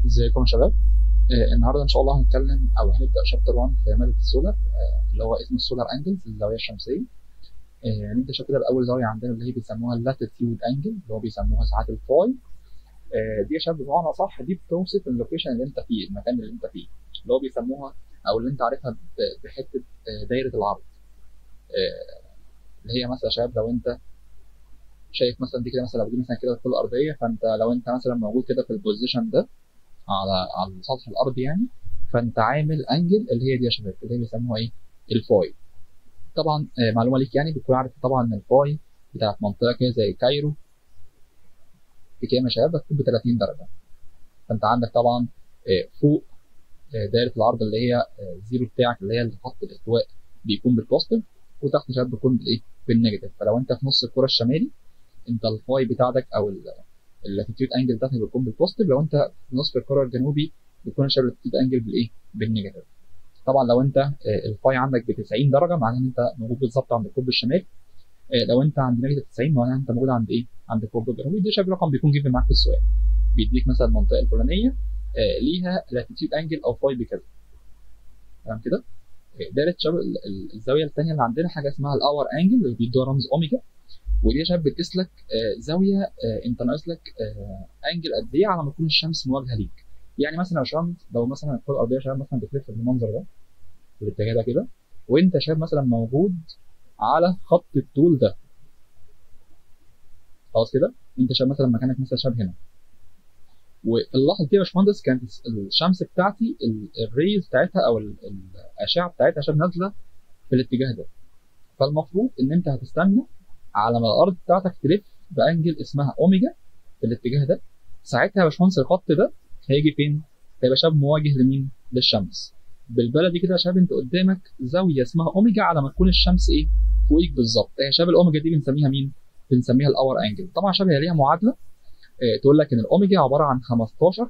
ازيكم يا شباب آه النهارده ان شاء الله هنتكلم او هنبدا شابتر 1 في ماده السولار آه اللي هو اسمه السولار انجلز الزاويه الشمسيه آه هنبدا شوف كده باول زاويه عندنا اللي هي بيسموها اللاتيتيود انجل اللي هو بيسموها ساعات الفاي آه دي يا شباب بمعنى صح دي بتوصف اللوكيشن اللي انت فيه المكان اللي انت فيه اللي هو بيسموها او اللي انت عارفها ب- بحته آه دايره العرض آه اللي هي مثلا يا شباب لو انت شايف مثلا دي كده مثلا لو دي مثلا كده الكره الارضيه فانت لو انت مثلا موجود كده في البوزيشن ده على على سطح الارض يعني فانت عامل انجل اللي هي دي يا شباب اللي هي بيسموها ايه الفاي طبعا آه، معلومه ليك يعني بتكون عارف طبعا ان الفاي بتاعت منطقه كده زي كايرو بكام يا شباب بتكون ب 30 درجه فانت عندك طبعا آه، فوق آه، دايره العرض اللي هي آه، الزيرو بتاعك اللي هي خط الاستواء بيكون بالبوزيتيف وتحت يا شباب بيكون بالايه بالنيجاتيف فلو انت في نص الكره الشمالي انت الفاي بتاعتك او اللاتيتيود انجل بتاعتك بيكون بالبوزيتيف لو انت في نصف الكره الجنوبي بيكون شبه اللاتيتيود انجل بالايه بالنيجاتيف طبعا لو انت آه، الفاي عندك ب 90 درجه معناها ان انت موجود بالظبط عند القطب الشمالي آه، لو انت عند نيجاتيف 90 معناها انت موجود عند ايه عند القطب الجنوبي ده شبه رقم بيكون جيب معاك في السؤال بيديك مثلا المنطقه الفلانيه آه، ليها لاتيتيود انجل او فاي بكذا تمام كده آه، دايره شبه ال- ال- الزاويه الثانيه اللي عندنا حاجه اسمها الاور انجل اللي بيدوها رمز اوميجا ودي يا شباب بتقيس لك آه، زاويه آه، انت ناقص لك آه، انجل قد ايه على ما تكون الشمس مواجهه ليك يعني مثلا يا شباب لو مثلا الكره الارضيه يا شباب مثلا بتلف بالمنظر ده في الاتجاه ده كده وانت شاب مثلا موجود على خط الطول ده خلاص كده انت شاب مثلا مكانك مثلا شاب هنا وفي اللحظه دي يا باشمهندس كانت الشمس بتاعتي ال- الريز بتاعتها او ال- الاشعه بتاعتها شاب نازله في الاتجاه ده فالمفروض ان انت هتستنى على ما الارض بتاعتك تلف بانجل اسمها اوميجا في الاتجاه ده ساعتها يا باشمهندس الخط ده هيجي فين؟ هيبقى شاب مواجه لمين؟ للشمس بالبلدي كده يا شباب انت قدامك زاويه اسمها اوميجا على ما تكون الشمس ايه؟ فوقيك بالظبط هي شباب الاوميجا دي بنسميها مين؟ بنسميها الاور انجل طبعا يا شباب هي ليها معادله اه تقول لك ان الاوميجا عباره عن 15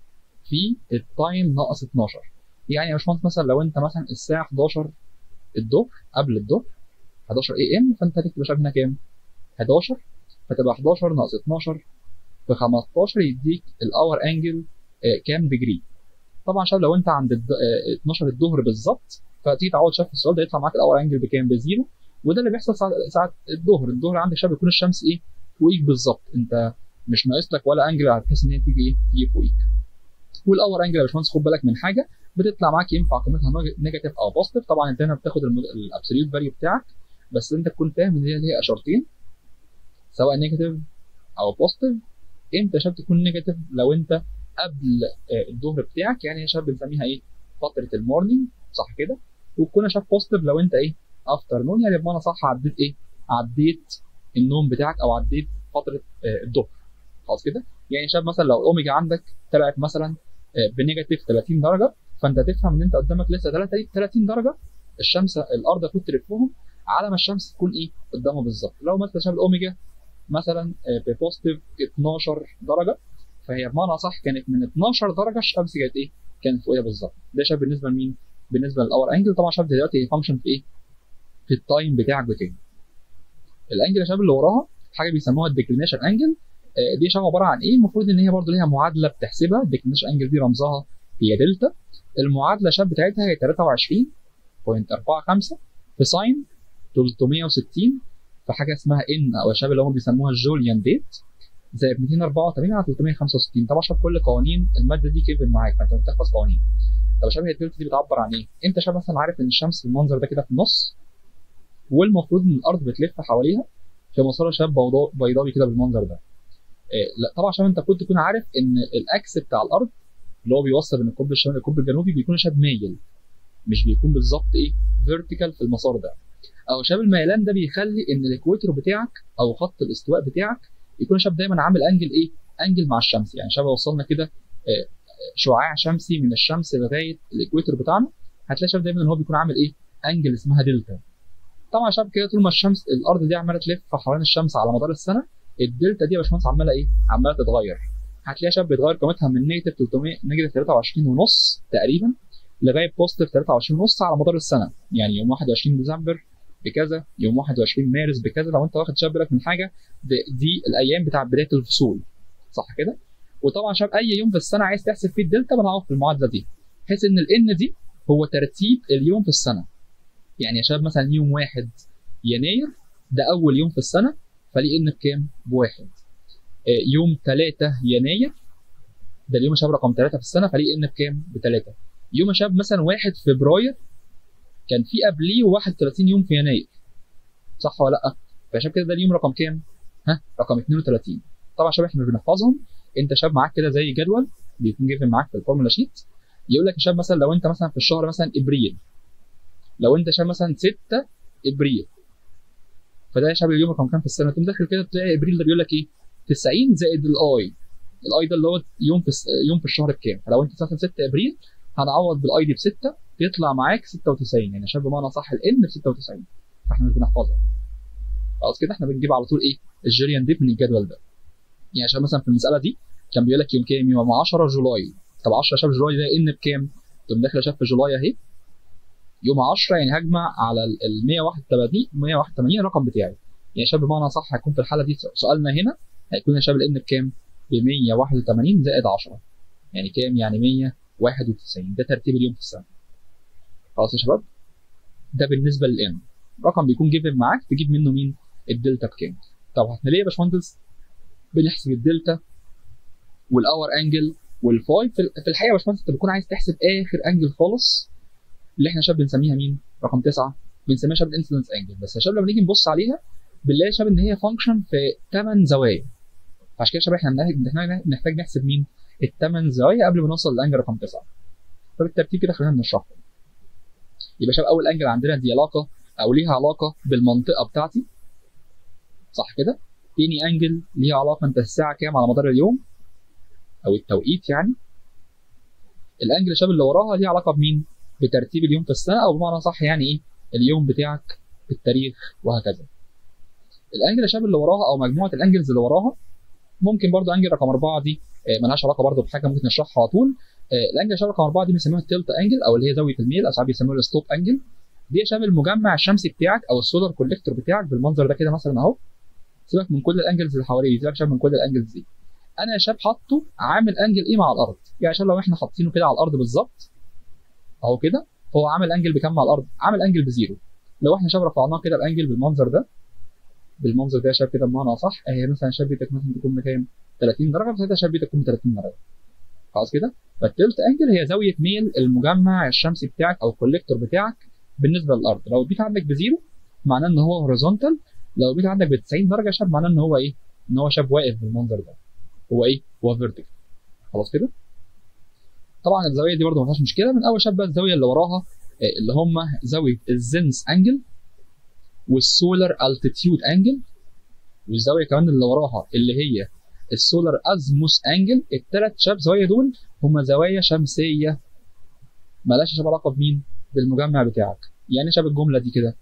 في التايم ناقص 12 يعني يا باشمهندس مثلا لو انت مثلا الساعه 11 الظهر قبل الظهر 11 اي ام فانت هتكتب يا شباب هنا كام؟ 11 فتبقى 11 ناقص 12 في 15 يديك الاور انجل آه، كام ديجري طبعا شباب لو انت عند الد- آه، 12 الظهر بالظبط فتيجي تعوض شاف في السؤال ده يطلع معاك الاور انجل بكام بزيرو وده اللي بيحصل ساعه ساعه الظهر الظهر عندك شباب يكون الشمس ايه فوقيك بالظبط انت مش ناقص لك ولا انجل بحيث ان هي تيجي ايه تيجي فوقيك والاور انجل يا باشمهندس خد بالك من حاجه بتطلع معاك ينفع قيمتها نيجاتيف او بوزيتيف طبعا انت هنا بتاخد الابسوليوت فاليو بتاعك بس انت تكون فاهم ان هي ليها اشارتين سواء نيجاتيف او بوزيتيف امتى شاب تكون نيجاتيف لو انت قبل آه، الظهر بتاعك يعني يا شباب بنسميها ايه فتره المورنينج صح كده وتكون يا شباب بوزيتيف لو انت ايه افتر نون يعني بمعنى صح عديت ايه عديت النوم بتاعك او عديت فتره آه، الظهر خلاص كده يعني شاب مثلا لو الاوميجا عندك طلعت مثلا آه، بنيجاتيف 30 درجه فانت تفهم ان انت قدامك لسه 30 درجه الشمس الارض المفروض تلفهم على ما الشمس تكون ايه قدامها بالظبط لو مثلا شاب الاوميجا مثلا آه، ببوزيتيف 12 درجه فهي بمعنى صح كانت من 12 درجه الشمس كانت ايه؟ كانت فوقيها بالظبط ده شاب بالنسبه لمين؟ بالنسبه للاور انجل طبعا شاب دلوقتي فانكشن في ايه؟ في التايم بتاعك بكام؟ الانجل يا شباب اللي وراها حاجه بيسموها الديكلينيشن انجل دي شباب عباره عن ايه؟ المفروض ان هي برضو ليها معادله بتحسبها الديكلينيشن انجل دي رمزها هي دلتا المعادله شاب بتاعتها هي 23.45 في ساين 360 في حاجه اسمها ان او يا شباب اللي هم بيسموها الجوليان ديت زائد 284 على 365 طبعا شباب كل قوانين الماده دي كيفن معاك فانت بتحفظ قوانين طب يا شباب هي الدلتا دي بتعبر عن ايه؟ انت شباب مثلا عارف ان الشمس في المنظر ده كده في النص والمفروض ان الارض بتلف حواليها في مسار شباب بيضاء- بيضاوي كده بالمنظر ده إيه لا طبعا عشان انت كنت تكون عارف ان الاكس بتاع الارض اللي هو بيوصل بين القطب الشمالي والقطب الجنوبي بيكون شاب مايل مش بيكون بالظبط ايه فيرتيكال في المسار ده او شاب الميلان ده بيخلي ان الاكويتر بتاعك او خط الاستواء بتاعك يكون شاب دايما عامل انجل ايه انجل مع الشمس يعني شبه وصلنا كده آه، شعاع شمسي من الشمس لغايه الاكويتر بتاعنا هتلاقي شاب دايما ان هو بيكون عامل ايه انجل اسمها دلتا طبعا شاب كده طول ما الشمس الارض دي عماله تلف حوالين الشمس على مدار السنه الدلتا دي يا باشمهندس عماله ايه عماله تتغير هتلاقيها شاب بيتغير قيمتها من نيجاتيف 300 نيجاتيف 23 ونص تقريبا لغايه بوزيتيف 23 ونص على مدار السنه يعني يوم 21 ديسمبر بكذا يوم 21 مارس بكذا لو انت واخد شاب بالك من حاجه دي, دي الايام بتاع بدايه الفصول صح كده وطبعا شباب اي يوم في السنه عايز تحسب فيه الدلتا بنعوض في المعادله دي بحيث ان الان دي هو ترتيب اليوم في السنه يعني يا شباب مثلا يوم 1 يناير ده اول يوم في السنه فليه ان بكام؟ بواحد آه، يوم 3 يناير ده اليوم يا شباب رقم 3 في السنه فليه ان بكام؟ بثلاثه يوم يا شباب مثلا 1 فبراير كان في قبليه 31 يوم في يناير صح ولا لا؟ فعشان كده ده اليوم رقم كام؟ ها رقم 32 طبعا شباب احنا مش بنحفظهم انت شاب معاك كده زي جدول بيكون جايب معاك في الفورمولا شيت يقول لك يا شاب مثلا لو انت مثلا في الشهر مثلا ابريل لو انت شاب مثلا 6 ابريل فده يا شباب اليوم رقم كام في السنه تقوم داخل كده تلاقي ابريل ده بيقول لك ايه 90 زائد الاي الاي ده اللي هو يوم في الس- يوم في الشهر بكام فلو انت مثلا 6 ابريل هنعوض بالاي دي ب 6 يطلع معاك 96 يعني يا شباب بمعنى صح الان ب 96 فاحنا مش بنحفظها خلاص كده احنا بنجيب على طول ايه الجيريان ديب من الجدول ده يعني عشان مثلا في المساله دي كان بيقول لك يوم كام يوم 10 جولاي طب 10 شاب جولاي ده ان بكام تقوم داخل شاب في جولاي اهي يوم 10 يعني هجمع على ال 181 181 الرقم بتاعي يعني شاب بمعنى صح هيكون في الحاله دي سؤالنا هنا هيكون يا شاب الان بكام ب 181 زائد 10 يعني كام يعني 191 ده ترتيب اليوم في السنه خلاص يا شباب ده بالنسبه للان رقم بيكون جيفن معاك تجيب منه مين الدلتا بكام طب احنا ليه يا باشمهندس بنحسب الدلتا والاور انجل والفاي في في الحقيقه يا باشمهندس انت بتكون عايز تحسب اخر انجل خالص اللي احنا شاب بنسميها مين رقم تسعة بنسميها شاب الانسيدنس انجل بس يا شباب لما نيجي نبص عليها بنلاقي شباب ان هي فانكشن في 8 زوايا فعشان كده يا شباب احنا بنحتاج- احنا بنحتاج نحسب مين الثمان زوايا قبل ما نوصل للانجل رقم تسعة فبالترتيب كده خلينا نشرحهم يبقى شباب اول انجل عندنا دي علاقه او ليها علاقه بالمنطقه بتاعتي صح كده تاني انجل ليها علاقه انت الساعه كام على مدار اليوم او التوقيت يعني الانجل الشاب اللي وراها ليها علاقه بمين بترتيب اليوم في السنه او بمعنى صح يعني ايه اليوم بتاعك التاريخ وهكذا الانجل الشاب اللي وراها او مجموعه الانجلز اللي وراها ممكن برضو انجل رقم أربعة دي آه، ملهاش علاقه برضو بحاجه ممكن نشرحها على طول آه، الانجل الشاب رقم أربعة دي بنسميها التلت انجل او اللي هي زاويه الميل او ساعات بيسموها الستوب انجل دي يا شباب المجمع الشمسي بتاعك او السولار كوليكتور بتاعك بالمنظر ده كده مثلا اهو سيبك من كل الانجلز اللي حواليه سيبك يا شباب من كل الانجلز دي انا يا شباب حاطه عامل انجل ايه مع الارض يعني عشان لو احنا حاطينه كده على الارض بالظبط اهو كده هو عامل انجل بكام مع الارض عامل انجل بزيرو لو احنا شباب رفعناه كده الانجل بالمنظر ده بالمنظر ده يا شباب كده بمعنى صح اهي مثلا شبيتك مثلا تكون بكام 30 درجه فساعتها شبيتك تكون 30 درجه خلاص كده فالتلت انجل هي زاويه ميل المجمع الشمسي بتاعك او الكوليكتور بتاعك بالنسبه للارض لو البيت عندك بزيرو معناه ان هو هوريزونتال لو البيت عندك ب 90 درجه شاب معناه ان هو ايه ان هو شاب واقف بالمنظر ده هو ايه هو فيرتيكال خلاص كده طبعا الزاويه دي برده ما فيهاش مشكله من اول شاب بقى الزاويه اللي وراها آه، اللي هم زاويه الزنس انجل والسولار التيتيود انجل والزاويه كمان اللي وراها اللي هي السولار ازموس انجل الثلاث شاب زوايا دول هم زوايا شمسيه مالهاش شاب علاقه بمين بالمجمع بتاعك يعني شاب الجمله دي كده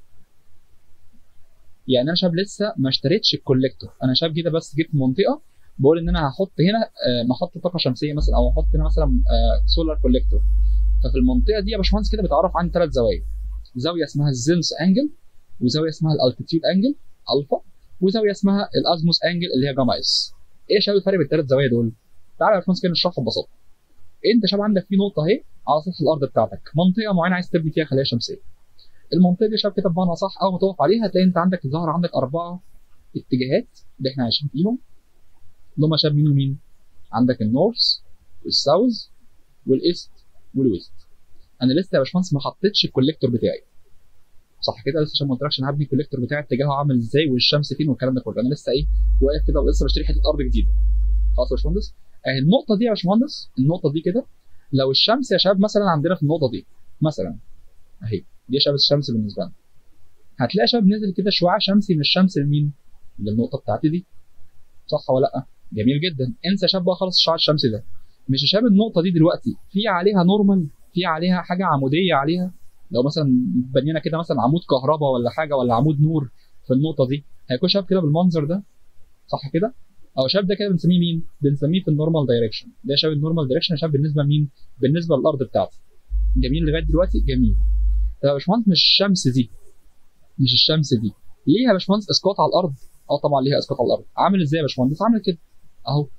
يعني انا شاب لسه ما اشتريتش الكوليكتور انا شاب كده بس جبت منطقه بقول ان انا هحط هنا آه، محطه طاقه شمسيه مثلا او هحط هنا مثلا سولار كوليكتور ففي المنطقه دي يا باشمهندس كده بتعرف عن ثلاث زوايا زاويه اسمها الزنس انجل وزاويه اسمها الالتيتيود انجل الفا وزاويه اسمها الازموس انجل اللي هي جاما اس ايه يا شباب الفرق بين الثلاث زوايا دول تعالى يا باشمهندس كده نشرحها ببساطه انت شباب عندك في نقطه اهي على سطح الارض بتاعتك منطقه معينه عايز تبني فيها خلايا شمسيه المنطقه دي يا شباب كده بمعنى صح اول ما تقف عليها هتلاقي انت عندك ظهر عندك اربعه اتجاهات اللي احنا عايشين فيهم اللي هم شباب مين ومين عندك النورث والساوث والايست والويست انا لسه يا باشمهندس ما حطيتش الكوليكتور بتاعي صح كده لسه عشان ما قلتلكش انا هبني الكوليكتور بتاعي اتجاهه عامل ازاي والشمس فين والكلام ده كله انا لسه ايه واقف كده ولسه بشتري حته ارض جديده خلاص يا باشمهندس اهي النقطه دي يا باشمهندس النقطه دي كده لو الشمس يا شباب مثلا عندنا في النقطه دي مثلا اهي دي يا شباب الشمس بالنسبه لنا هتلاقي شباب نزل كده شعاع شمسي من الشمس لمين؟ للنقطه بتاعتي دي صح ولا لا؟ جميل جدا انسى يا شباب بقى خلاص الشعاع الشمسي ده مش يا شباب النقطه دي دلوقتي في عليها نورمال في عليها حاجه عموديه عليها لو مثلا بنينا كده مثلا عمود كهرباء ولا حاجه ولا عمود نور في النقطه دي هيكون شباب كده بالمنظر ده صح كده او شاب ده كده بنسميه مين بنسميه في النورمال دايركشن ده شاب النورمال دايركشن شاب بالنسبه لمين بالنسبه للارض بتاعتي جميل لغايه دلوقتي جميل طب يا باشمهندس مش الشمس دي مش الشمس دي ليه يا باشمهندس اسقاط على الارض اه طبعا ليها اسقاط على الارض عامل ازاي يا باشمهندس عامل كده اهو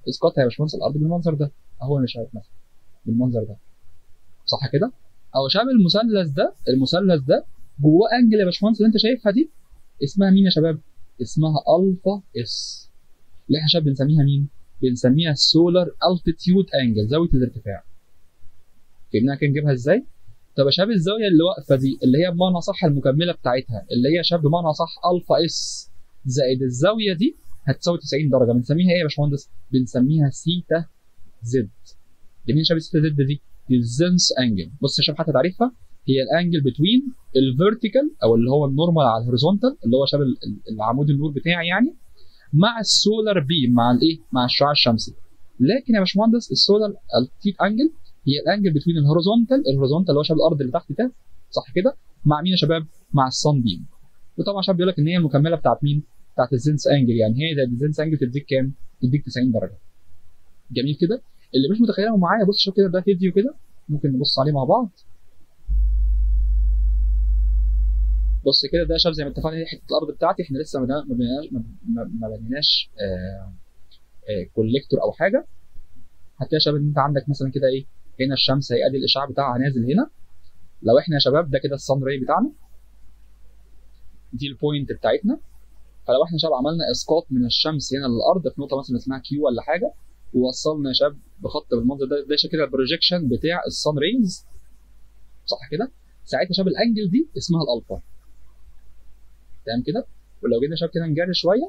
اسقاطها يا باشمهندس الارض بالمنظر ده اهو انا شايف مثلا بالمنظر ده صح كده او شبه المثلث ده المثلث ده جواه انجل يا باشمهندس اللي انت شايفها دي اسمها مين يا شباب اسمها الفا اس اللي احنا شباب بنسميها مين بنسميها السولار التيتيود انجل زاويه الارتفاع فهمنا كده نجيبها ازاي طب يا شباب الزاويه اللي واقفه دي اللي هي بمعنى صح المكمله بتاعتها اللي هي شباب بمعنى صح الفا اس زائد الزاويه دي هتساوي 90 درجه بنسميها ايه يا باشمهندس بنسميها سيتا زد دي مين شباب سيتا زد دي دي الزنس انجل بص يا شباب حتى تعريفها هي الانجل بتوين الفيرتيكال او اللي هو النورمال على الهوريزونتال اللي هو شبه العمود النور بتاعي يعني مع السولار بيم مع الايه مع الشعاع الشمسي لكن يا باشمهندس السولار التيت انجل هي الانجل بتوين الهوريزونتال الهوريزونتال اللي هو شبه الارض اللي تحت ده صح كده مع مين يا شباب مع الصن بيم وطبعا شباب بيقول لك ان هي المكمله بتاعت مين بتاعت الزنس انجل يعني هي زي الزنس انجل تديك كام تديك 90 درجه جميل كده اللي مش متخيله معايا بص شوف كده ده فيديو كده ممكن نبص عليه مع بعض بص كده ده شاف زي ما اتفقنا دي حته الارض بتاعتي احنا لسه ما بنيناش ما بنيناش كوليكتور او حاجه هتلاقي يا شباب ان انت عندك مثلا كده ايه هنا الشمس هي ادي الاشعاع بتاعها نازل هنا لو احنا يا شباب ده كده الصن راي بتاعنا دي البوينت بتاعتنا فلو احنا يا شباب عملنا اسقاط من الشمس هنا للارض في نقطه مثلا اسمها كيو ولا حاجه ووصلنا يا شباب بخط بالمنظر ده ده كده البروجيكشن بتاع الصن ريز صح كده ساعتها شباب الانجل دي اسمها الالفا تمام كده ولو جينا شباب كده نجري شويه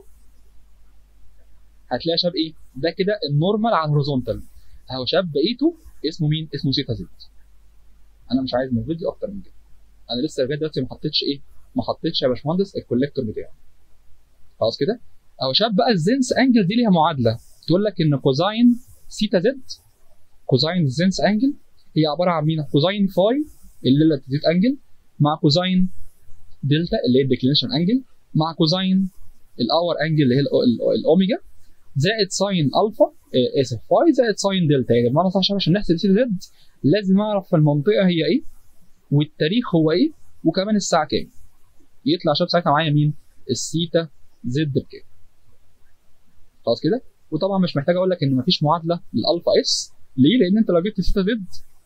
هتلاقي شباب ايه ده كده النورمال على الهوريزونتال اهو شباب بقيته اسمه مين اسمه سيتا زد انا مش عايز من الفيديو اكتر من كده انا لسه لغايه دلوقتي ما حطيتش ايه ما حطيتش يا باشمهندس الكوليكتور بتاعي خلاص كده اهو شباب بقى الزنس انجل دي ليها معادله تقول لك ان كوزاين سيتا زد كوزاين الزنس انجل هي عباره عن مين كوزاين فاي اللي هي التيت انجل مع كوزاين دلتا اللي هي الديكلينيشن انجل مع كوزاين الاور انجل اللي هي الاوميجا زائد ساين الفا آه اسف فاي زائد ساين دلتا يعني بمعنى صح عشان نحسب سيتا زد لازم اعرف المنطقه هي ايه والتاريخ هو ايه وكمان الساعه كام يطلع شاب ساعتها معايا مين السيتا زد بكام خلاص كده وطبعا مش محتاج اقول لك ان مفيش معادله للالفا اس ليه لان انت لو جبت سيتا زد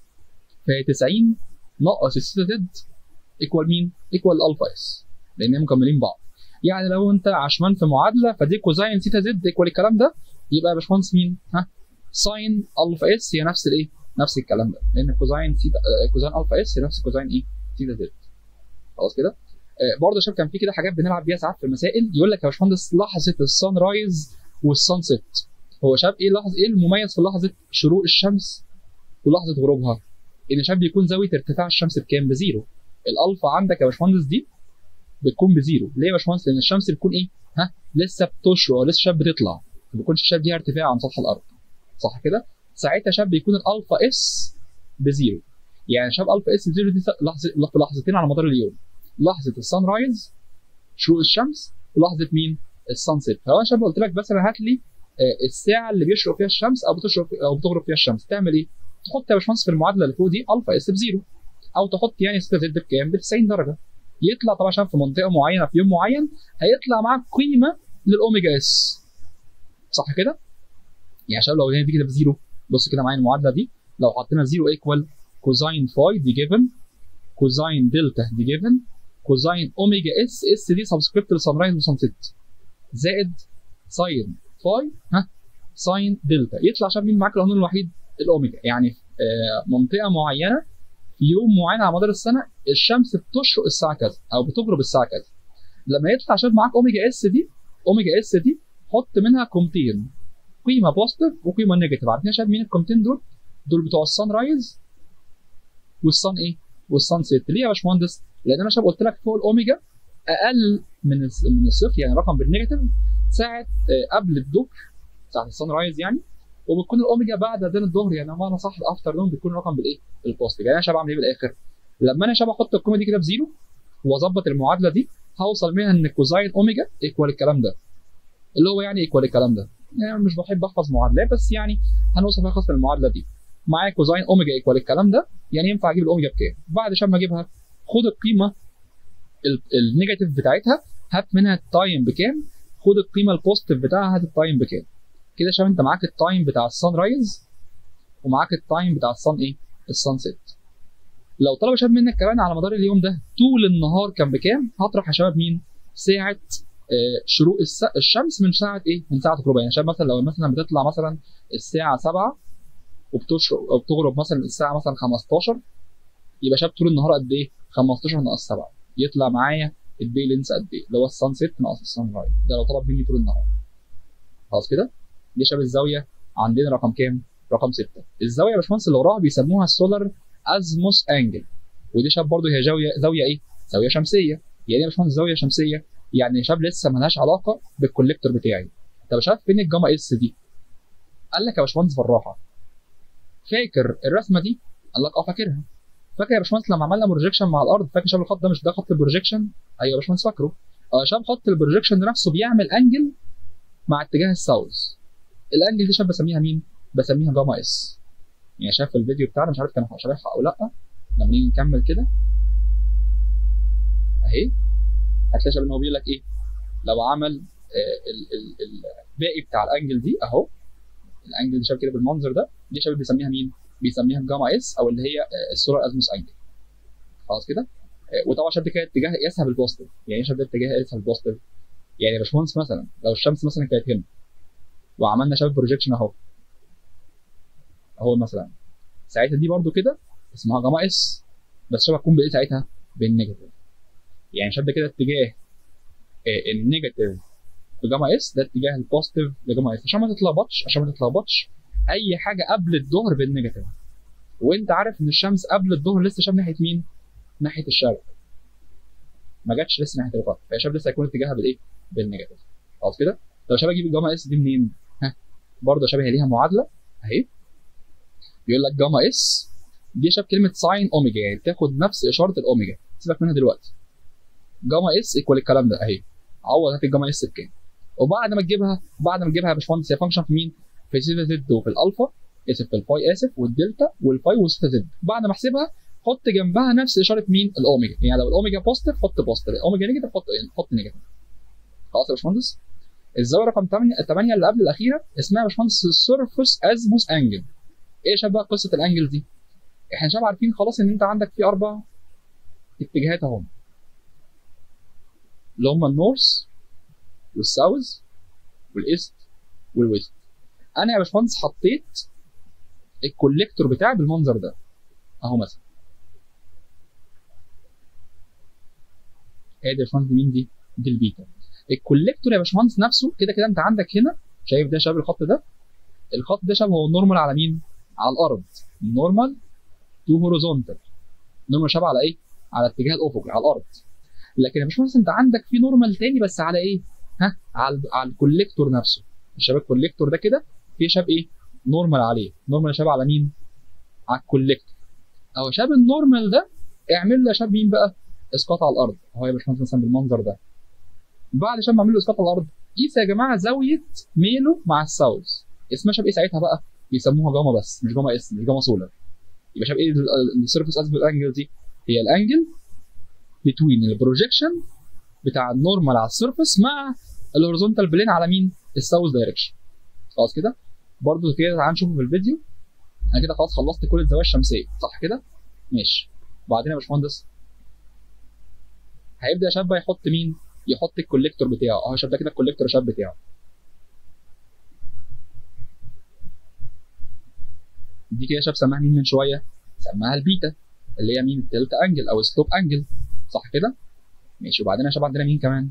فهي 90 ناقص السيتا زد ايكوال مين ايكوال الالفا اس لان مكملين بعض يعني لو انت عشمان في معادله فدي كوزاين سيتا زد ايكوال الكلام ده يبقى يا باشمهندس مين ها ساين الفا اس هي نفس الايه نفس الكلام ده لان كوزاين سيتا كوزاين الفا اس هي نفس كوزاين ايه سيتا زد خلاص كده آه برضه يا شباب كان في كده حاجات بنلعب بيها ساعات في المسائل يقول لك يا باشمهندس لحظه السان رايز والسان سيت هو شاب ايه لحظه ايه المميز في لحظه شروق الشمس ولحظه غروبها ان شاب بيكون زاويه ارتفاع الشمس بكام بزيرو الالفا عندك يا باشمهندس دي بتكون بزيرو ليه يا باشمهندس لان الشمس بتكون ايه ها لسه بتشرق لسه شاب بتطلع ما بيكونش الشاب ليها ارتفاع عن سطح الارض صح كده ساعتها شاب بيكون الالفا اس بزيرو يعني شاب الفا اس بزيرو دي لحظه لحظتين على مدار اليوم لحظه السان رايز شروق الشمس ولحظه مين السان سيت فهو انا شاب قلت لك مثلا هات لي الساعه اللي بيشرق فيها الشمس او بتشرق او بتغرب فيها الشمس تعمل ايه تحط يا باشمهندس في المعادله اللي فوق دي الفا اس بزيرو او تحط يعني سيتا زد بكام ب 90 درجه يطلع طبعا عشان في منطقه معينه في يوم معين هيطلع معاك قيمه للاوميجا اس صح كده يعني عشان لو هنا دي كده بزيرو بص كده معايا المعادله دي لو حطينا زيرو ايكوال كوزاين فاي دي جيفن كوزاين دلتا دي جيفن كوزاين اوميجا اس اس دي سبسكريبت لسان رايز وسان سيت زائد ساين فاي ها ساين دلتا يطلع عشان مين معاك القانون الوحيد الاوميجا يعني آه منطقه معينه في يوم معين على مدار السنه الشمس بتشرق الساعه كذا او بتغرب الساعه كذا لما يطلع عشان معاك اوميجا اس دي اوميجا اس دي حط منها قيمتين قيمه بوزيتيف وقيمه نيجاتيف عارفين يا شباب مين القيمتين دول؟ دول بتوع السان رايز والسان ايه؟ والسان سيت ليه يا باشمهندس؟ لان انا شباب قلت لك فوق الاوميجا اقل من من الصفر يعني رقم بالنيجاتيف ساعه قبل الظهر ساعه السان رايز يعني وبتكون الاوميجا بعد اذان الظهر يعني بمعنى صح الافتر نون بيكون الرقم بالايه؟ بالبوزيتيف يعني انا شباب اعمل ايه بالاخر؟ لما انا شباب احط القيمه دي كده بزيرو واظبط المعادله دي هوصل منها ان كوزاين اوميجا ايكوال الكلام ده اللي هو يعني ايكوال الكلام ده يعني مش بحب احفظ معادلات بس يعني هنوصل نخلص من المعادله دي معايا كوزاين اوميجا ايكوال الكلام ده يعني ينفع اجيب الاوميجا بكام بعد عشان ما اجيبها خد القيمه النيجاتيف بتاعتها هات منها التايم بكام خد القيمه البوزيتيف بتاعها هات التايم بكام كده شايف انت معاك التايم بتاع السان رايز ومعاك التايم بتاع السان ايه السان سيت لو طلب يا شباب منك كمان على مدار اليوم ده طول النهار كان بكام هطرح يا شباب مين ساعه آه، شروق الس- الشمس من ساعه ايه من ساعه الغروب يعني شباب مثلا لو مثلا بتطلع مثلا الساعه 7 وبتشرق او بتغرب مثلا الساعه مثلا 15 يبقى شاب طول النهار قد ايه 15 ناقص 7 يطلع معايا الدي لينس قد ايه اللي هو السان سيت ناقص السان رايز ده لو طلب مني طول النهار خلاص كده دي شباب الزاويه عندنا رقم كام رقم 6 الزاويه يا باشمهندس اللي وراها بيسموها السولار ازموس انجل ودي شاب برضو هي زاويه زاويه ايه زاويه شمسيه يعني ايه يا باشمهندس زاويه شمسيه يعني شاب لسه ملهاش علاقه بالكوليكتور بتاعي طب يا شباب فين الجاما اس دي قال لك يا باشمهندس بالراحه فاكر الرسمه دي قال لك اه فاكرها فاكر يا باشمهندس لما عملنا بروجيكشن مع الارض فاكر شاب الخط ده مش ده خط البروجيكشن ايوه يا باشمهندس فاكره اه شاب خط البروجيكشن ده نفسه بيعمل انجل مع اتجاه الساوث الانجل دي شاب بسميها مين بسميها جاما اس يعني شاف الفيديو بتاعنا مش عارف كان شارحها او لا لما نيجي نكمل كده اهي هتلاقي شاب ان هو بيقول لك ايه لو عمل آه، ال- ال- ال- الباقي بتاع الانجل دي اهو الانجل دي شاب كده بالمنظر ده دي شاب بيسميها مين بيسميها الجاما اس او اللي هي آه، السولار ازموس انجل خلاص كده آه، وطبعا شاب كده اتجاه قياسها بالبوزيتيف يعني ايه شاب ده اتجاه قياسها بالبوزيتيف يعني يا باشمهندس مثلا لو الشمس مثلا كانت هنا وعملنا شاب بروجيكشن اهو اهو مثلا ساعتها دي برضو كده اسمها جاما اس بس شبه تكون بايه ساعتها بالنيجاتيف يعني شاب كده اتجاه آه، النيجاتيف بجاما اس ده اتجاه البوزيتيف لجاما اس عشان ما تتلخبطش عشان ما تتلخبطش اي حاجه قبل الظهر بالنيجاتيف وانت عارف ان الشمس قبل الظهر لسه شاب ناحيه مين؟ ناحيه الشرق ما جاتش لسه ناحيه الغرب فهي شاب لسه هيكون اتجاهها بالايه؟ بالنيجاتيف خلاص كده؟ طب شباب اجيب الجاما اس دي منين؟ ها برضه شبه ليها معادله اهي بيقول لك جاما اس دي شبه كلمه ساين اوميجا يعني بتاخد نفس اشاره الاوميجا سيبك منها دلوقتي جاما اس ايكوال الكلام ده اهي عوض هات الجاما اس بكام وبعد ما تجيبها بعد ما تجيبها يا باشمهندس هي فانكشن في مين؟ في سيتا زد وفي الالفا اسف في الفاي اسف والدلتا والفاي وسيتا زد بعد ما احسبها حط جنبها نفس اشاره مين؟ الاوميجا يعني لو الاوميجا بوزيتيف حط بوزيتيف الاوميجا نيجاتيف حط حط نيجاتيف خلاص يا باشمهندس الزاويه رقم 8 الثمانيه اللي قبل الاخيره اسمها يا باشمهندس السيرفس ازموس انجل ايه يا شباب بقى قصه الانجل دي؟ احنا شباب عارفين خلاص ان انت عندك في اربع اتجاهات اهم اللي هم النورث والساوث والايست والويست انا يا باشمهندس حطيت الكوليكتور بتاعي بالمنظر ده اهو مثلا ادي يا باشمهندس مين دي؟ دي البيتا الكوليكتور يا باشمهندس نفسه كده كده انت عندك هنا شايف ده شبه الخط ده الخط ده شبه هو النورمال على مين؟ على الارض نورمال تو هوريزونتال نورمال شبه على ايه؟ على اتجاه الافقي على الارض لكن يا باشمهندس انت عندك في نورمال تاني بس على ايه؟ ها على على الكوليكتور نفسه الشباب الكوليكتور ده كده في شاب ايه؟ نورمال عليه نورمال شاب على مين؟ على الكوليكتور اهو شاب النورمال ده اعمل له يا شاب مين بقى؟ اسقاط على الارض اهو يا باشمهندس مثلا بالمنظر ده بعد شاب ما اعمل له اسقاط على الارض قيس يا جماعه زاويه ميله مع الساوث اسمها شاب ايه ساعتها بقى؟ بيسموها جاما بس مش جاما اس مش جاما سولار يبقى شاب ايه السيرفيس اسبل انجل دي؟ هي الانجل بتوين البروجيكشن بتاع النورمال على السيرفيس مع الهوريزونتال بلين على مين؟ الساوث دايركشن خلاص كده برضو كده تعال نشوفه في الفيديو انا كده خلاص خلصت كل الزوايا الشمسيه صح كده ماشي وبعدين يا باشمهندس هيبدا يا شاب بقى يحط مين يحط الكوليكتور بتاعه اهو شاب ده كده الكوليكتور شاب بتاعه دي كده شاب سماها مين من شويه سماها البيتا اللي هي مين التلت انجل او سلوب انجل صح كده ماشي وبعدين يا شباب عندنا مين كمان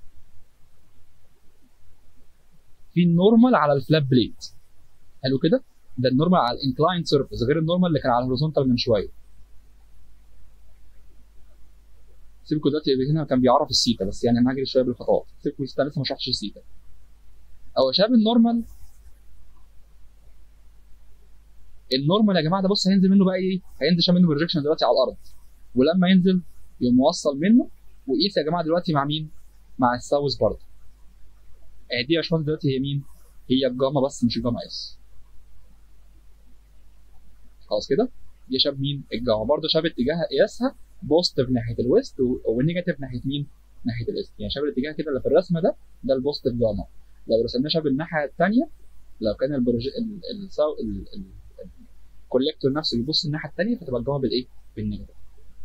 في النورمال على الفلاب بليت حلو كده ده النورمال على الانكلاين سيرفيس غير النورمال اللي كان على الهوريزونتال من شويه سيبكوا دلوقتي هنا كان بيعرف السيتا بس يعني انا هجري شويه بالخطوات سيبكوا السيتا لسه ما شرحتش السيتا او يا شباب النورمال النورمال يا جماعه ده بص هينزل منه بقى ايه هينزل منه بروجيكشن دلوقتي على الارض ولما ينزل يقوم موصل منه وقيس يا جماعه دلوقتي مع مين مع الساوث برضه اه دي يا باشمهندس دلوقتي هي مين هي الجاما بس مش الجاما اس خلاص كده دي شاب مين الجاما برضه شاب اتجاهها قياسها بوزيتيف ناحيه الويست والنيجاتيف ناحيه مين ناحيه الايست يعني شاب الاتجاه كده اللي في الرسمه ده ده البوزيتيف جاما لو رسمناه شاب الناحيه الثانيه لو كان البروج الكوليكتور نفسه بيبص الناحيه الثانيه فتبقى الجامعه بالايه؟ بالنيجاتيف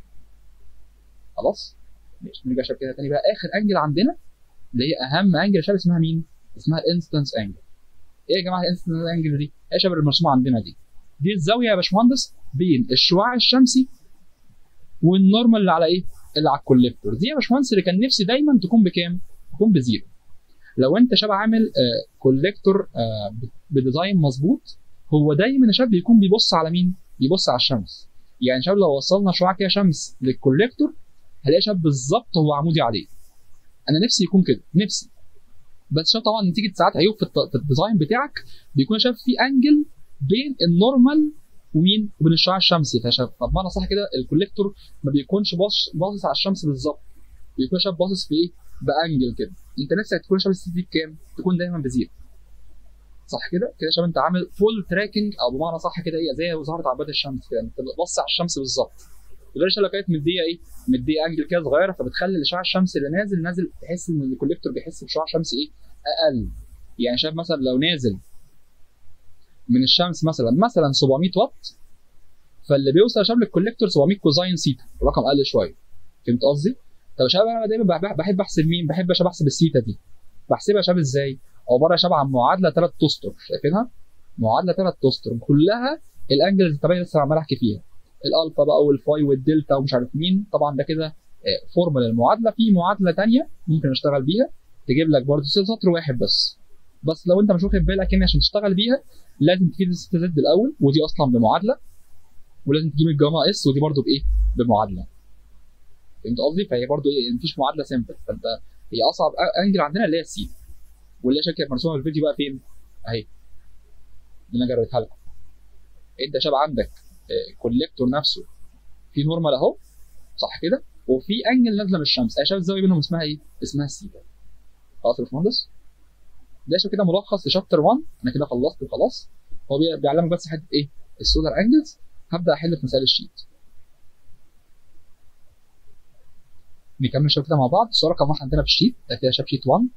خلاص ماشي نرجع شباب كده تاني بقى اخر انجل عندنا اللي هي اهم انجل يا شباب اسمها مين؟ اسمها الانستنس انجل ايه يا جماعه الانستنس انجل دي؟ ايه يا شباب المرسومه عندنا دي؟ دي الزاويه يا باشمهندس بين الشعاع الشمسي والنورمال اللي على ايه؟ اللي على الكوليكتور دي يا باشمهندس اللي كان نفسي دايما تكون بكام؟ تكون بزيرو لو انت شباب عامل آه كوليكتور آه بديزاين مظبوط هو دايما يا شباب بيكون بيبص على مين؟ بيبص على الشمس يعني شباب لو وصلنا شعاع كده شمس للكوليكتور هلاقي شاب بالظبط هو عمودي عليه انا نفسي يكون كده نفسي بس شاب طبعا نتيجه ساعات عيوب في, الت... في الديزاين بتاعك بيكون شايف في انجل بين النورمال ومين وبين الشعاع الشمسي فشاف بمعنى صح كده الكوليكتور ما بيكونش باص باصص على الشمس بالظبط بيكون شايف باصص في ايه بانجل كده انت نفسك تكون شايف السي دي بكام تكون دايما بزيرو صح كده كده شباب انت عامل فول تراكنج او بمعنى صح كده ايه زي ظهرت عباد الشمس كده انت بتبص على الشمس بالظبط غير لو كانت مديه ايه مديه انجل كده صغيره فبتخلي الاشعاع الشمسي اللي نازل نازل تحس ان الكوليكتور بيحس بشعاع شمسي ايه اقل يعني شايف مثلا لو نازل من الشمس مثلا مثلا 700 واط فاللي بيوصل شباب للكوليكتور 700 كوزاين سيتا رقم اقل شويه فهمت قصدي؟ طب يا شباب انا دايما بحب احسب مين؟ بحب يا احسب السيتا دي بحسبها يا شباب ازاي؟ عباره يا شباب عن معادله ثلاث اسطر شايفينها؟ معادله ثلاث اسطر كلها الانجلز الطبيعيه لسه عمال احكي فيها الالفا بقى والفاي والدلتا ومش عارف مين طبعا ده كده فورمولا المعادله في معادله ثانيه ممكن اشتغل بيها تجيب لك برضه سطر واحد بس بس لو انت مش واخد بالك ان عشان تشتغل بيها لازم تجيب الستة زد الاول ودي اصلا بمعادله ولازم تجيب الجاما اس ودي برضه بايه؟ بمعادله فهمت قصدي؟ فهي برضه ايه مفيش معادله سيمبل فانت هي اصعب انجل عندنا اللي هي السي واللي هي شكل مرسومه في الفيديو بقى فين؟ اهي اللي انا جريتها لكم انت شباب عندك الكوليكتور نفسه في نورمال اهو صح كده وفي انجل نازله من الشمس شايف الزاويه بينهم اسمها ايه؟ اسمها السيتا خلاص يا باشمهندس ده شوف كده ملخص لشابتر 1 انا كده خلصت وخلاص هو بيعلمك بس حته ايه؟ السولار انجلز هبدا احل في مسائل الشيت نكمل شويه كده مع بعض الصوره رقم واحد عندنا في الشيت ده كده شاب شيت 1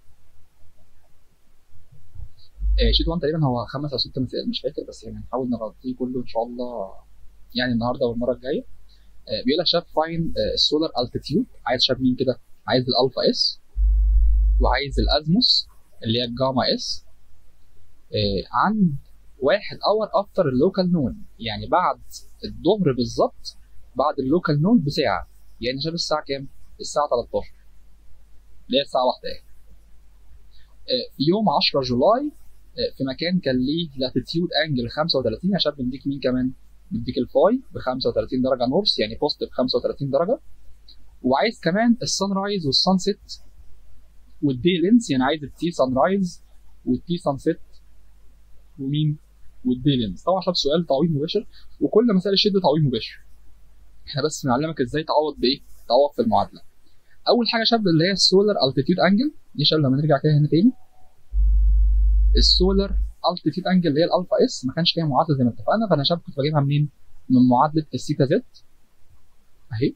شيت 1 تقريبا هو خمس او ست مسائل مش فاكر بس يعني هنحاول نغطيه كله ان شاء الله يعني النهارده والمره الجايه بيقول لك شاب فاين السولار التيتيود عايز شاب مين كده عايز الالفا اس وعايز الازموس اللي هي الجاما اس عند واحد اور افتر اللوكال نون يعني بعد الظهر بالظبط بعد اللوكال نون بساعه يعني شاب الساعه كام؟ الساعه 13 اللي هي الساعه 1 اهي في يوم 10 جولاي في مكان كان ليه لاتيتيود انجل 35 عشان بنديك مين كمان؟ بنديك الفاي ب 35 درجه نورث يعني بوزيتيف 35 درجه وعايز كمان السان رايز والسان سيت والدي لينس يعني عايز التي سان رايز والتي سان سيت ومين؟ والدي لينس طبعا شاب سؤال تعويض مباشر وكل مسائل الشد تعويض مباشر احنا بس بنعلمك ازاي تعوض بايه؟ تعوض في المعادله اول حاجه شاب اللي هي السولار التيتيود انجل دي شاب لما نرجع كده هنا تاني السولار التيتيود انجل اللي هي الالفا اس ما كانش فيها معادله زي ما اتفقنا فانا شاب كنت بجيبها منين؟ من معادله السيتا زد اهي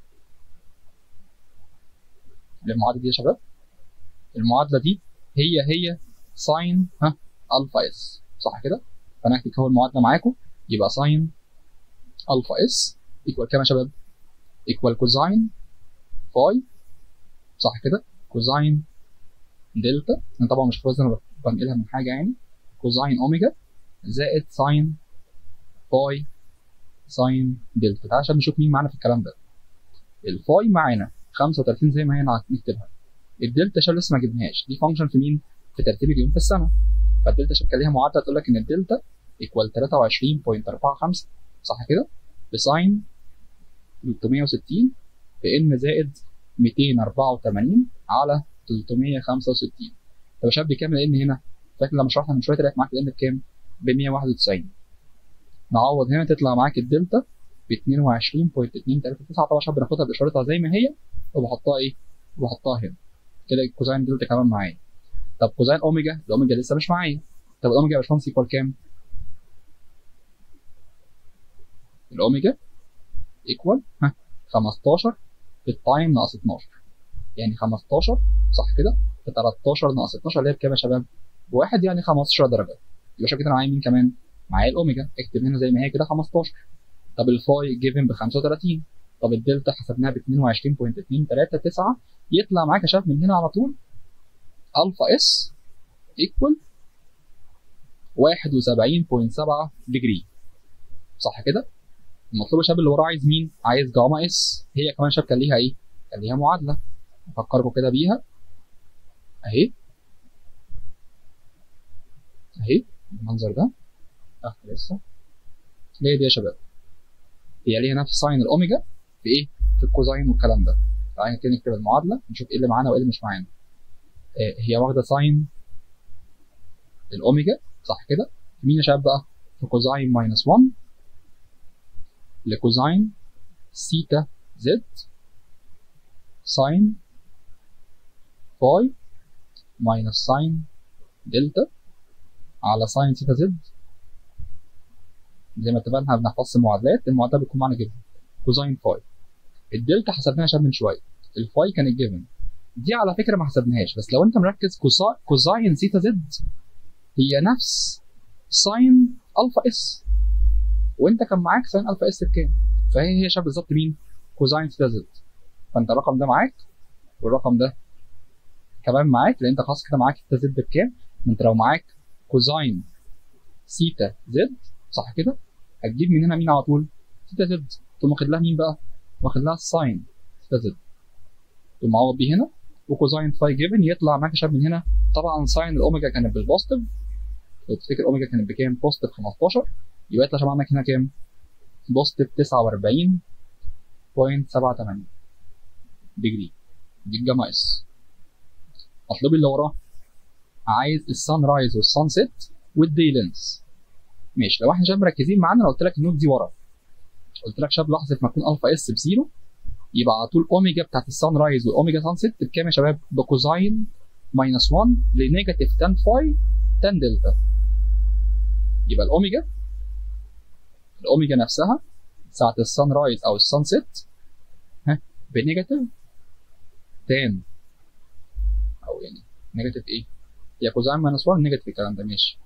المعادله دي يا شباب المعادله دي هي هي ساين ها الفا اس صح كده؟ فانا هكتب اول معادله معاكم يبقى ساين الفا اس ايكوال كام يا شباب؟ ايكوال كوزاين فاي صح كده؟ كوزاين دلتا انا طبعا مش فاز انا بنقلها من حاجه يعني كوزاين اوميجا زائد ساين فاي ساين دلتا تعال عشان نشوف مين معانا في الكلام ده الفاي معانا 35 زي ما هي نكتبها الدلتا عشان لسه ما جبناهاش دي فانكشن في مين؟ في ترتيب اليوم في السنه فالدلتا عشان كان ليها معادله تقول لك ان الدلتا ايكوال 23.45 صح كده؟ بساين 360 في ان زائد 284 على 365 طب يا شباب بكام الان هنا؟ فاكر لما شرحنا من شويه طلعت معاك الان بكام؟ ب 191 نعوض هنا تطلع معاك الدلتا ب 22.239 طبعا شباب بناخدها باشارتها زي ما هي وبحطها ايه؟ وبحطها هنا كده كوزاين دلتا كمان معايا طب كوزاين اوميجا الاوميجا لسه مش معايا طب الاوميجا يا باشمهندس ايكوال كام؟ الاوميجا ايكوال ها 15 في التايم ناقص 12 يعني 15 صح كده في 13 ناقص 12 اللي هي بكام يا شباب؟ بواحد يعني 15 درجه يبقى شايف كده انا معايا مين كمان معايا الاوميجا اكتب هنا زي ما هي كده 15 طب الفاي جيفن ب 35 طب الدلتا حسبناها ب 22.239 يطلع معاك يا شباب من هنا على طول الفا اس ايكوال 71.7 ديجري صح كده؟ المطلوب يا شباب اللي وراه عايز مين؟ عايز جاما اس هي كمان شباب كان ليها ايه؟ كان ليها معادله افكركم كده بيها اهي اهي المنظر ده اه لسه هي دي يا شباب هي ليها نفس ساين الاوميجا في ايه؟ في الكوزاين والكلام ده تعالى كده نكتب المعادله نشوف ايه اللي معانا وايه اللي مش معانا آه هي واخده ساين الاوميجا صح كده؟ في مين يا شباب بقى؟ في كوزاين ماينس 1 لكوزاين سيتا زد ساين فاي ماينس ساين دلتا على ساين سيتا زد زي ما اتفقنا بنحفظ المعادلات المعادله بتكون معانا جدا كوزاين فاي الدلتا حسبناها شاب من شويه الفاي كانت جيفن دي على فكره ما حسبناهاش بس لو انت مركز كوزا... كوزاين سيتا زد هي نفس ساين الفا اس وانت كان معاك ساين الفا اس بكام فهي هي شاب بالظبط مين كوزاين سيتا زد فانت الرقم ده معاك والرقم ده كمان معاك لان انت خلاص كده معاك سيتا زد بكام انت لو معاك كوزاين سيتا زد صح كده هتجيب من هنا مين على طول سيتا زد تقوم واخد لها مين بقى واخد لها الساين سيتا زد تقوم معوض بيه هنا وكوزاين فاي جيفن يطلع معاك شاب من هنا طبعا ساين الاوميجا كانت بالبوزيتيف لو تفتكر الاوميجا كانت بكام بوزيتيف 15 يبقى يطلع شاب عندك هنا كام بوزيتيف 49.78 ديجري دي الجاما اس مطلوب اللي وراه عايز السان رايز والسان سيت والدي لينس ماشي لو احنا شباب مركزين معانا لو قلت لك النوت دي ورا قلت لك شباب لحظه ما تكون الفا اس بزيرو يبقى على طول اوميجا بتاعت السان رايز والاوميجا سان سيت بكام يا شباب؟ بكوزاين ماينس 1 لنيجاتيف 10 فاي 10 دلتا يبقى الاوميجا الاوميجا نفسها ساعة السان رايز او السان سيت ها بنيجاتيف 10 او يعني نيجاتيف ايه؟ هي كوزاين ماينس 1 نيجاتيف الكلام ده ماشي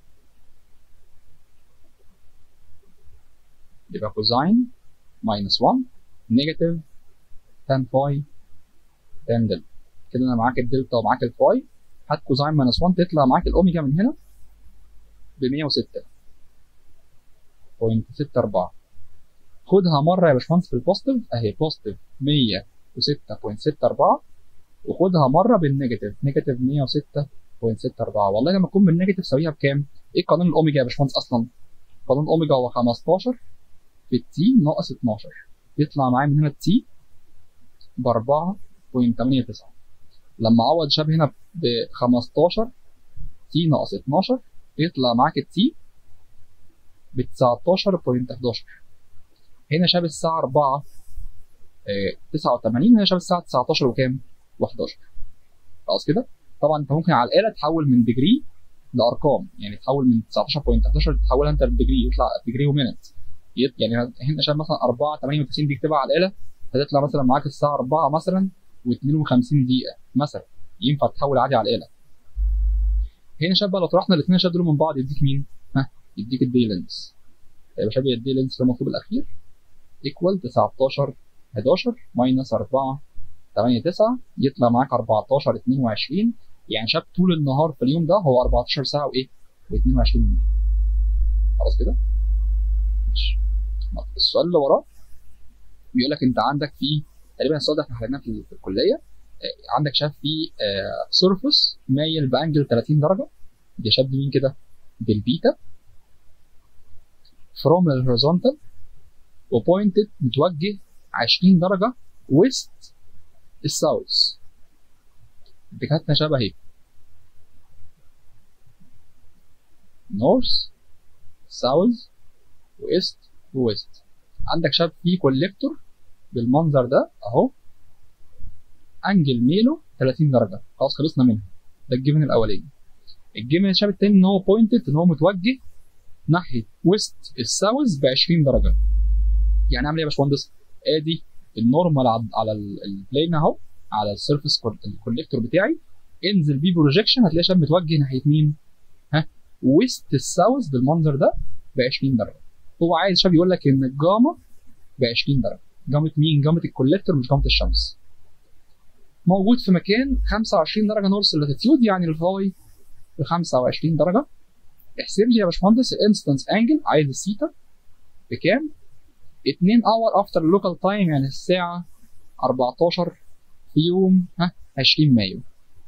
يبقى كوزاين ماينس 1 نيجاتيف 10 فاي 10 دلتا كده انا معاك الدلتا ومعاك الفاي هات كوزاين ماينس 1 تطلع معاك الاوميجا من هنا ب 106 بوينت 64 خدها مره يا باشمهندس في البوزيتيف اهي بوزيتيف 106.64 وخدها مره بالنيجاتيف نيجاتيف 106.64 والله لما تكون بالنيجاتيف سويها بكام؟ ايه قانون الاوميجا يا باشمهندس اصلا؟ قانون الاوميجا هو 15 في التي ناقص 12 يطلع معايا من هنا التي ب 4.89 لما اعوض شاب هنا ب 15 تي ناقص 12 يطلع معاك التي ب 19.11 هنا شاب الساعة 4 89 هنا شاب الساعة 19 وكام؟ و11 خلاص كده؟ طبعا انت ممكن على الآلة تحول من ديجري لأرقام يعني تحول من 19.11 تحولها انت لديجري يطلع ديجري ومينت يعني هنا شاب مثلا 4 98 دي اكتبها على الآلة هتطلع مثلا معاك الساعة 4 مثلا و52 دقيقة مثلا ينفع تحول عادي على الآلة هنا شاب لو طرحنا الاثنين شاب دول من بعض يديك مين؟ ها يديك الدي لينس يبقى شاب الدي لينس المطلوب الأخير ايكوال 19 11 ماينس 4 8 9 يطلع معاك 14 22 يعني شاب طول النهار في اليوم ده هو 14 ساعة وإيه؟ و22 دقيقة خلاص كده؟ ماشي السؤال اللي وراه بيقول لك انت عندك في تقريبا السؤال ده احنا حليناه في, في الكليه عندك شاف في سيرفس مايل بانجل 30 درجه دي شاب مين كده بالبيتا فروم الهوريزونتال وبوينتد متوجه 20 درجه ويست الساوث اتجاهاتنا شبه اهي نورث ساوث ويست وويست عندك شاب في كوليكتور بالمنظر ده اهو انجل ميله 30 درجه خلاص خلصنا منها ده الجيفن الاولاني الجيفن الشاب التاني ان هو بوينتد ان هو متوجه ناحيه ويست الساوث ب 20 درجه يعني اعمل ايه يا باشمهندس ادي النورمال على البلين اهو على السيرفيس الكوليكتور بتاعي انزل بيه بروجيكشن هتلاقي شاب متوجه ناحيه مين ها ويست الساوث بالمنظر ده ب 20 درجه هو عايز شاب يقول لك ان الجاما ب 20 درجه جامة مين؟ جامة الكوليكتور مش جامة الشمس موجود في مكان 25 درجة نورث لاتيتيود يعني الفاي ب 25 درجة احسب لي يا باشمهندس الانستنس انجل عايز السيتا بكام؟ 2 اور افتر لوكال تايم يعني الساعة 14 في يوم ها 20 مايو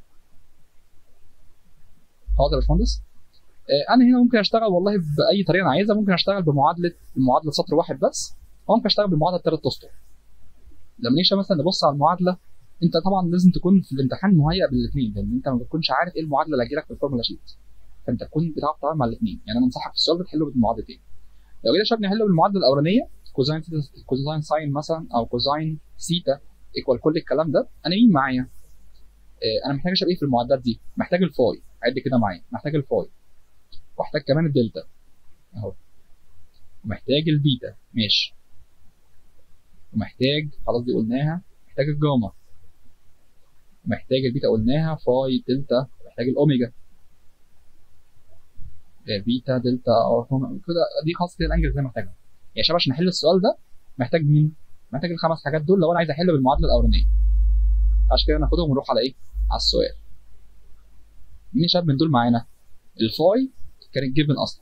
حاضر يا باشمهندس آه، انا هنا ممكن اشتغل والله باي طريقه انا عايزها ممكن اشتغل بمعادله بمعادله سطر واحد بس او ممكن اشتغل بمعادله ثلاث اسطر لما نيجي مثلا نبص على المعادله انت طبعا لازم تكون في الامتحان مهيئ بالاثنين لان انت ما بتكونش عارف ايه المعادله اللي هتجيلك في الفورمولا شيت فانت تكون بتعرف تتعامل مع الاثنين يعني انا انصحك في السؤال ده تحله بالمعادلتين لو جينا شفنا نحله بالمعادله الاولانيه كوزاين ثيتا كوزاين ساين مثلا او كوزاين سيتا ايكوال كل الكلام ده انا مين معايا؟ آه، انا محتاج اشوف ايه في المعادلات دي؟ محتاج الفاي عد كده معايا محتاج الفاي واحتاج كمان الدلتا اهو ومحتاج البيتا ماشي ومحتاج خلاص دي قلناها محتاج الجاما ومحتاج البيتا قلناها فاي دلتا محتاج الاوميجا آه، بيتا دلتا او كده دي خلاص كده الانجل زي ما محتاجها يا شباب عشان احل السؤال ده محتاج مين؟ محتاج الخمس حاجات دول لو انا عايز احل بالمعادله الاولانيه عشان كده ناخدهم ونروح على ايه؟ على السؤال مين يا شباب من دول معانا؟ الفاي كانت جيفن اصلا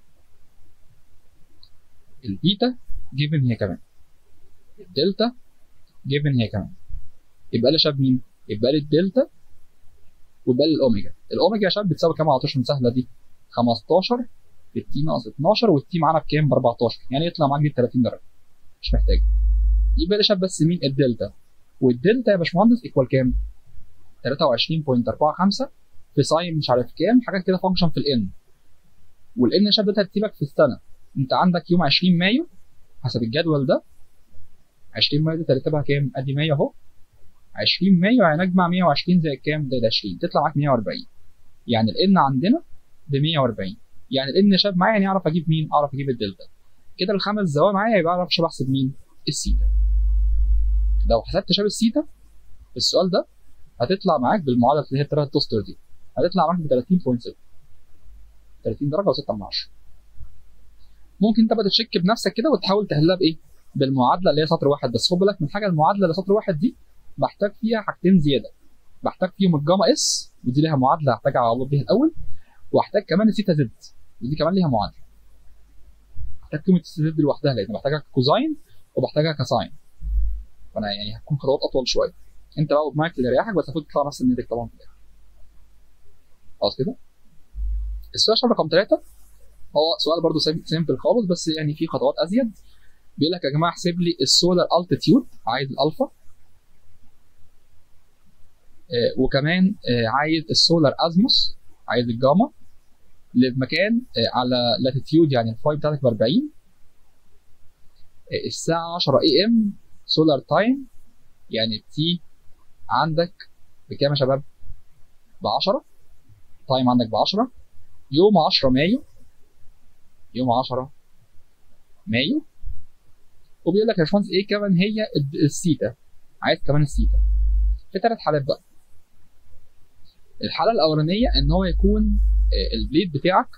البيتا جيفن هي كمان الدلتا جيفن هي كمان يبقى لي شاب مين؟ يبقى لي الدلتا ويبقى لي الاوميجا الاوميجا يا شباب بتساوي كام على طول سهله دي 15 في التي ناقص 12 والتي معانا بكام ب 14 يعني يطلع معاك دي 30 درجه مش محتاج يبقى لي شاب بس مين الدلتا والدلتا يا باشمهندس ايكوال كام 23.45 في ساين مش عارف كام حاجات كده فانكشن في الان والان يا شباب ده هتسيبك في السنه انت عندك يوم 20 مايو حسب الجدول ده 20 مايو دي ترتيبها كام ادي 100 اهو 20 مايو يعني نجمع 120 زي كام زائد 20 تطلع معاك 140 يعني الان عندنا ب 140 يعني الان شاب معايا يعني اعرف اجيب مين اعرف اجيب الدلتا كده الخمس زوايا معايا يبقى اعرف شاب احسب مين السيتا لو حسبت شاب السيتا في السؤال ده هتطلع معاك بالمعادله اللي هي الثلاث توستر دي هتطلع معاك ب 30.6 30 درجه و6 من 10 ممكن انت بقى تشك بنفسك كده وتحاول تحلها بايه بالمعادله اللي هي سطر واحد بس خد بالك من حاجه المعادله اللي سطر واحد دي بحتاج فيها حاجتين زياده بحتاج فيهم الجاما اس ودي ليها معادله هحتاج اعوض بيها الاول واحتاج كمان الثيتا زد ودي كمان ليها معادله احتاج قيمه الثيتا زد لوحدها لان بحتاجها كوزاين وبحتاجها كساين فانا يعني هتكون خطوات اطول شويه انت بقى معاك اللي يريحك بس المفروض تطلع نفس النتيجه طبعا في الاخر خلاص كده السؤال رقم ثلاثة هو سؤال برضه سيمبل خالص بس يعني فيه خطوات ازيد بيقول لك يا جماعه احسب لي السولار التيتيود عايز الالفا آه وكمان آه عايز السولار ازموس عايز الجاما لمكان آه على لاتيتيود يعني الفاي بتاعتك ب 40 آه الساعه 10 اي ام سولار تايم يعني تي عندك بكام يا شباب؟ ب 10 تايم عندك ب 10 يوم 10 مايو يوم 10 مايو وبيقول لك يا باشمهندس ايه كمان هي السيتا عايز كمان السيتا في ثلاث حالات بقى الحاله الاولانيه ان هو يكون البليد بتاعك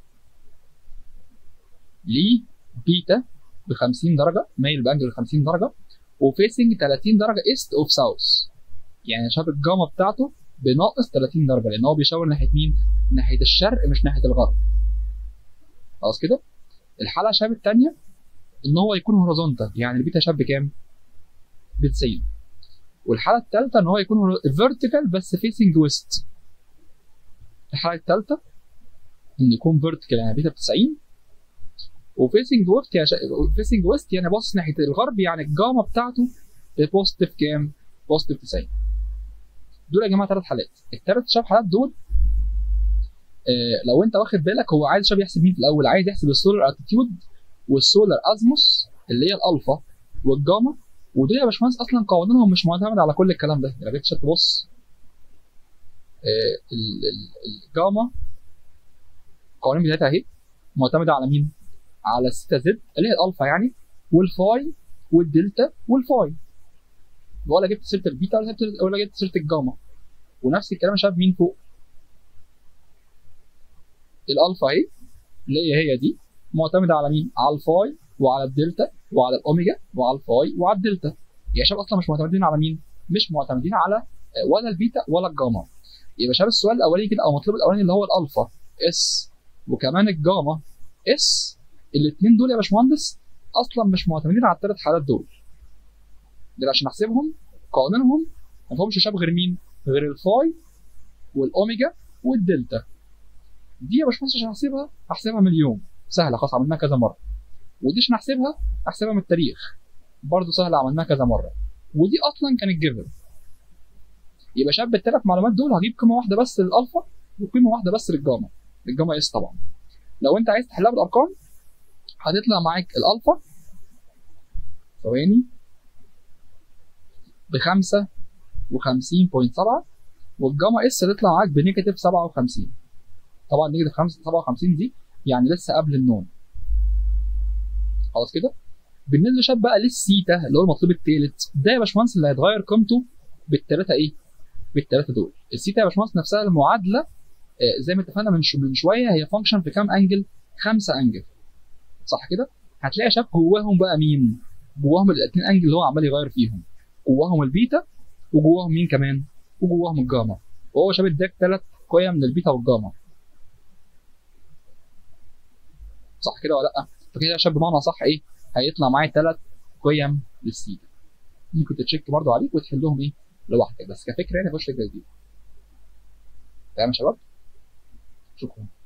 ليه بيتا ب 50 درجه مايل بانجل 50 درجه وفيسنج 30 درجه ايست اوف ساوث يعني شاف الجاما بتاعته بناقص 30 درجه لان هو بيشاور ناحيه مين؟ ناحيه الشرق مش ناحيه الغرب خلاص كده الحاله شاب الثانيه ان هو يكون هوريزونتال يعني البيتا شاب بكام؟ ب 90 والحاله الثالثه ان هو يكون فيرتيكال بس فيسنج ويست الحاله الثالثه ان يكون فيرتيكال يعني بيتا ب 90 وفيسنج ويست يعني فيسنج ويست يعني باصص ناحيه الغرب يعني الجاما بتاعته بوزيتيف كام؟ بوزيتيف 90 دول يا جماعه ثلاث حالات الثلاث شاب حالات دول آه لو انت واخد بالك هو عايز شاب يحسب مين في الاول عايز يحسب السولار اتيتيود والسولار ازموس اللي هي الالفا والجاما ودول يا باشمهندس اصلا قوانينهم مش معتمده على كل الكلام ده لو جيت تبص آه الجاما القوانين بتاعتها اهي معتمده على مين؟ على السيتا زد اللي هي الالفا يعني والفاي والدلتا والفاي ولا جبت سيره البيتا ولا جبت ولا جبت سيره الجاما ونفس الكلام يا شباب مين فوق الالفا اهي اللي هي هي دي معتمده على مين؟ على الفاي وعلى الدلتا وعلى الاوميجا وعلى الفاي وعلى الدلتا يا شباب اصلا مش معتمدين على مين؟ مش معتمدين على ولا البيتا ولا الجاما يبقى شباب السؤال الاولاني كده او المطلوب الاولاني اللي هو الالفا اس وكمان الجاما اس الاثنين دول يا باشمهندس اصلا مش معتمدين على الثلاث حالات دول دول عشان احسبهم قوانينهم ما فيهمش شاب غير مين؟ غير الفاي والاوميجا والدلتا دي يا باشمهندس عشان احسبها احسبها من اليوم سهله خلاص عملناها كذا مره ودي عشان احسبها احسبها من التاريخ برضه سهله عملناها كذا مره ودي اصلا كانت جيفن يبقى شاب الثلاث معلومات دول هجيب قيمه واحده بس للالفا وقيمه واحده بس للجاما الجاما اس طبعا لو انت عايز تحلها بالارقام هتطلع معاك الالفا ثواني ب 55.7 والجاما اس تطلع معاك بنيجاتيف 57 طبعا نيجاتيف 57 دي يعني لسه قبل النوم خلاص كده بالنسبه شاب بقى للسيتا اللي هو المطلوب الثالث ده يا باشمهندس اللي هيتغير قيمته بالثلاثه ايه؟ بالثلاثه دول السيتا يا باشمهندس نفسها المعادله آه زي ما اتفقنا من شو من شويه هي فانكشن في كام انجل؟ خمسه انجل صح كده؟ هتلاقي يا شاب جواهم بقى مين؟ جواهم الاثنين انجل اللي هو عمال يغير فيهم جواهم البيتا وجواهم مين كمان؟ وجواهم الجاما وهو شاب اداك ثلاث قيم للبيتا والجاما صح كده ولا لا؟ فكده يا شاب بمعنى صح ايه؟ هيطلع معايا ثلاث قيم للسيتا ممكن تتشيك برضو عليك وتحلهم ايه لوحدك بس كفكره يعني مفيش فكره جديده تمام يا شباب شكرا